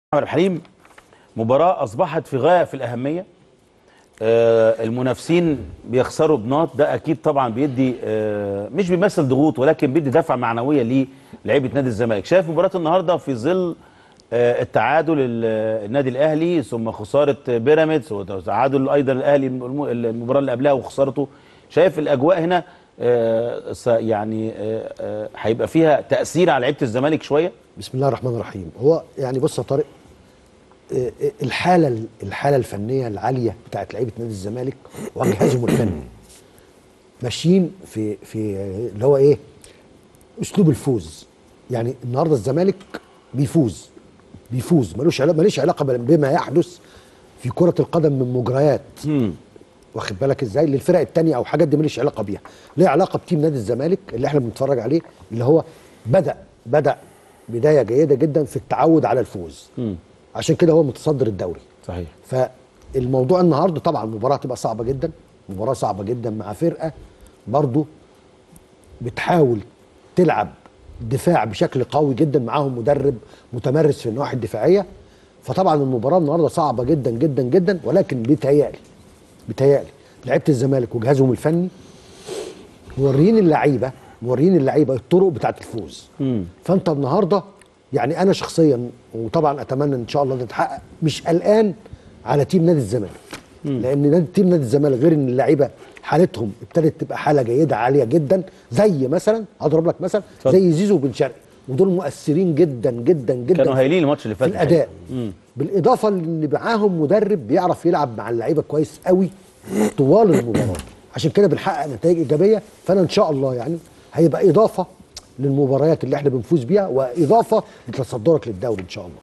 عبد الحليم مباراة أصبحت في غاية في الأهمية آه، المنافسين بيخسروا بنقط ده أكيد طبعا بيدي آه، مش بيمثل ضغوط ولكن بيدي دفعة معنوية للعيبة نادي الزمالك شايف مباراة النهاردة في ظل آه، التعادل ال- النادي الأهلي ثم خسارة بيراميدز وتعادل أيضا الأهلي الم- المباراة اللي قبلها وخسارته شايف الأجواء هنا آه، س- يعني آه، آه، هيبقى فيها تأثير على لعيبة الزمالك شوية بسم الله الرحمن الرحيم هو يعني بص يا طارق آه، آه، الحاله الحاله الفنيه العاليه بتاعت لعيبه نادي الزمالك وجهازهم الفني ماشيين في في آه، اللي هو ايه اسلوب الفوز يعني النهارده الزمالك بيفوز بيفوز ملوش علاقه ماليش علاقه بما يحدث في كره القدم من مجريات واخد بالك ازاي للفرق التانية او حاجات دي ماليش علاقه بيها ليه علاقه بتيم نادي الزمالك اللي احنا بنتفرج عليه اللي هو بدا بدا بدايه جيده جدا في التعود على الفوز عشان كده هو متصدر الدوري صحيح فالموضوع النهارده طبعا المباراه هتبقى صعبه جدا مباراه صعبه جدا مع فرقه برضو بتحاول تلعب دفاع بشكل قوي جدا معاهم مدرب متمرس في النواحي الدفاعيه فطبعا المباراه النهارده صعبه جدا جدا جدا ولكن بيتهيألي بيتهيألي لعيبه الزمالك وجهازهم الفني موريين اللعيبه موريين اللعيبه الطرق بتاعت الفوز فانت النهارده يعني انا شخصيا وطبعا اتمنى ان شاء الله ده يتحقق مش قلقان على تيم نادي الزمالك لان نادي تيم نادي الزمالك غير ان اللعيبه حالتهم ابتدت تبقى حاله جيده عاليه جدا زي مثلا هضرب لك مثلا اتفضل. زي زيزو وبن شرقي ودول مؤثرين جدا جدا جدا كانوا هايلين الماتش اللي في فات الاداء بالاضافه لان معاهم مدرب بيعرف يلعب مع اللعيبه كويس قوي طوال المباراه عشان كده بنحقق نتائج ايجابيه فانا ان شاء الله يعني هيبقى اضافه للمباريات اللي احنا بنفوز بيها واضافه لتصدرك للدوري ان شاء الله